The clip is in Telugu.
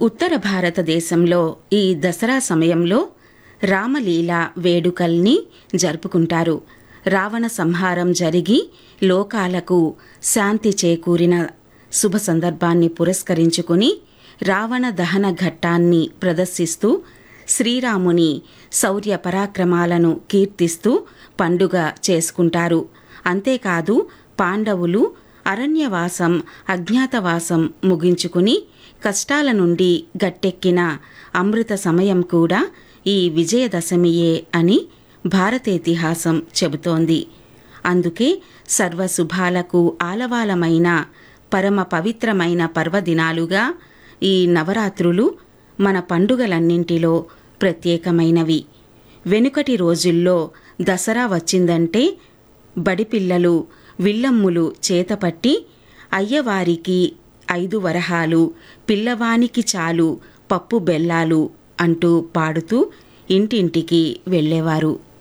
ఉత్తర భారతదేశంలో ఈ దసరా సమయంలో రామలీల వేడుకల్ని జరుపుకుంటారు రావణ సంహారం జరిగి లోకాలకు శాంతి చేకూరిన శుభ సందర్భాన్ని పురస్కరించుకుని రావణ దహన ఘట్టాన్ని ప్రదర్శిస్తూ శ్రీరాముని శౌర్య పరాక్రమాలను కీర్తిస్తూ పండుగ చేసుకుంటారు అంతేకాదు పాండవులు అరణ్యవాసం అజ్ఞాతవాసం ముగించుకుని కష్టాల నుండి గట్టెక్కిన అమృత సమయం కూడా ఈ విజయదశమియే అని భారతేతిహాసం చెబుతోంది అందుకే సర్వశుభాలకు ఆలవాలమైన పరమ పవిత్రమైన పర్వదినాలుగా ఈ నవరాత్రులు మన పండుగలన్నింటిలో ప్రత్యేకమైనవి వెనుకటి రోజుల్లో దసరా వచ్చిందంటే బడిపిల్లలు విల్లమ్ములు చేతపట్టి అయ్యవారికి ఐదు వరహాలు పిల్లవానికి చాలు పప్పు బెల్లాలు అంటూ పాడుతూ ఇంటింటికి వెళ్ళేవారు